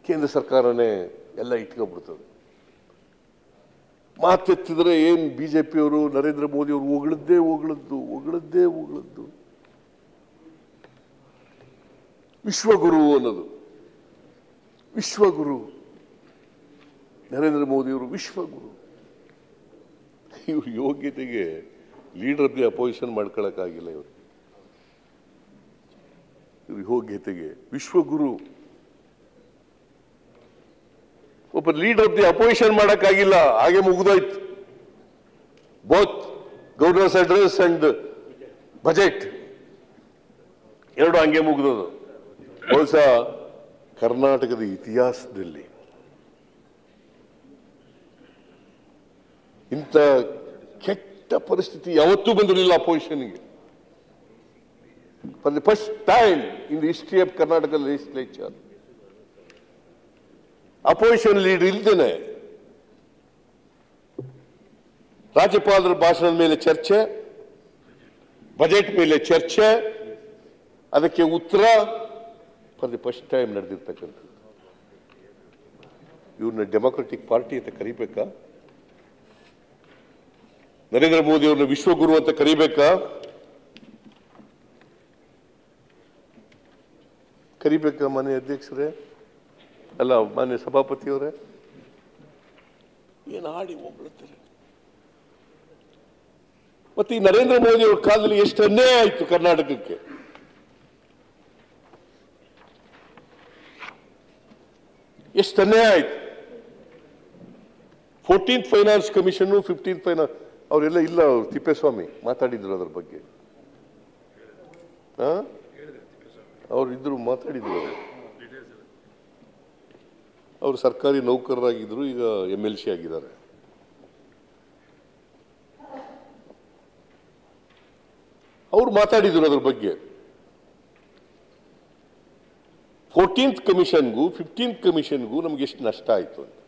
ಕೇಂದ್ರ ಸರ್ಕಾರನೇ ಎಲ್ಲ ಇಟ್ಕೊಂಡ್ಬಿಡ್ತದೆ ಮಾತೆತ್ತಿದ್ರೆ ಏನು ಬಿ ಜೆ ಪಿಯವರು ನರೇಂದ್ರ ಮೋದಿ ಅವರು ಹೊಗಳದ್ದೇ ಹೊಗಳದ್ದು ಹೊಗಳದ್ದೇ ಹೊಗಳದ್ದು ವಿಶ್ವಗುರು ಅನ್ನೋದು ವಿಶ್ವಗುರು ನರೇಂದ್ರ ಮೋದಿಯವರು ವಿಶ್ವಗುರು ಇವ್ರ ಯೋಗ್ಯತೆಗೆ ಲೀಡರ್ ಆಫ್ ದಿ ಅಪೋಸಿಷನ್ ಮಾಡ್ಕೊಳಕ್ಕಾಗಿಲ್ಲ ಇವರು ಇವ್ರ ಯೋಗ್ಯತೆಗೆ ವಿಶ್ವಗುರು ಒಬ್ಬ ಲೀಡರ್ ಆಫ್ ದಿ ಅಪೋಸಿಷನ್ ಮಾಡಕ್ಕಾಗಿಲ್ಲ ಹಾಗೆ ಮುಗಿದೋಯ್ತು both governors address and budget ಎರಡು ಹಂಗೆ ಮುಗಿದೋದು ಬಹುಶಃ ಕರ್ನಾಟಕದ ಇತಿಹಾಸದಲ್ಲಿ ಇಂಥ ಕೆಟ್ಟ ಪರಿಸ್ಥಿತಿ ಯಾವತ್ತೂ ಬಂದಿರಲಿಲ್ಲ ಅಪೋಸಿಷನ್ಗೆ for the first time in the history of Karnataka legislature opposition leader ಇಲ್ದೇನೆ ರಾಜ್ಯಪಾಲರ ಭಾಷಣದ ಮೇಲೆ ಚರ್ಚೆ ಬಜೆಟ್ ಮೇಲೆ ಚರ್ಚೆ ಅದಕ್ಕೆ ಉತ್ತರ ಫಾರ್ ದಿ ಫಸ್ಟ್ ಟೈಮ್ ನಡೆದಿರ್ತಕ್ಕಂಥದ್ದು ಇವ್ರನ್ನ ಡೆಮೊಕ್ರೆಟಿಕ್ ಪಾರ್ಟಿ ಅಂತ ಕರಿಬೇಕಾ ನರೇಂದ್ರ ಮೋದಿ ಅವ್ರನ್ನ ವಿಶ್ವಗುರು ಅಂತ ಕರಿಬೇಕಾ ಕರಿಬೇಕಾ ಮನೆ ಅಧ್ಯಕ್ಷರೇ ಅಲ್ಲ ಮಾನ್ಯ ಸಭಾಪತಿಯವರೇ ಏನು ಆಡಿ ಹೋಗ್ಬಿಡ್ತಾರೆ ಮತ್ತೆ ಈ ನರೇಂದ್ರ ಮೋದಿ ಅವ್ರ ಕಾಲದಲ್ಲಿ ಎಷ್ಟು ಅನ್ಯಾಯ ಆಯ್ತು ಕರ್ನಾಟಕಕ್ಕೆ ಎಷ್ಟು ಅನ್ಯಾಯ ಆಯ್ತು fourteenth finance commission fifteenth finance ಅವರೆಲ್ಲ ಇಲ್ಲ ಅವ್ರು ತಿಪ್ಪೇಸ್ವಾಮಿ ಮಾತಾಡಿದ್ರು ಅದ್ರ ಬಗ್ಗೆ ಆ? ಅವ್ರು ಇದ್ರು ಮಾತಾಡಿದ್ರು ಅವರು ಅವರು ಸರ್ಕಾರಿ ನೌಕರರಾಗಿದ್ರು ಈಗ ಎಂ ಎಲ್ ಸಿ ಆಗಿದ್ದಾರೆ ಅವ್ರು ಮಾತಾಡಿದ್ರು ಅದ್ರ ಬಗ್ಗೆ ಫೋರ್ಟೀನ್ತ್ ಕಮಿಷನ್ಗೂ ಫಿಫ್ಟೀನ್ತ್ ಕಮಿಷನ್ಗೂ ನಮ್ಗೆ ಎಷ್ಟು ನಷ್ಟ ಆಯ್ತು ಅಂತ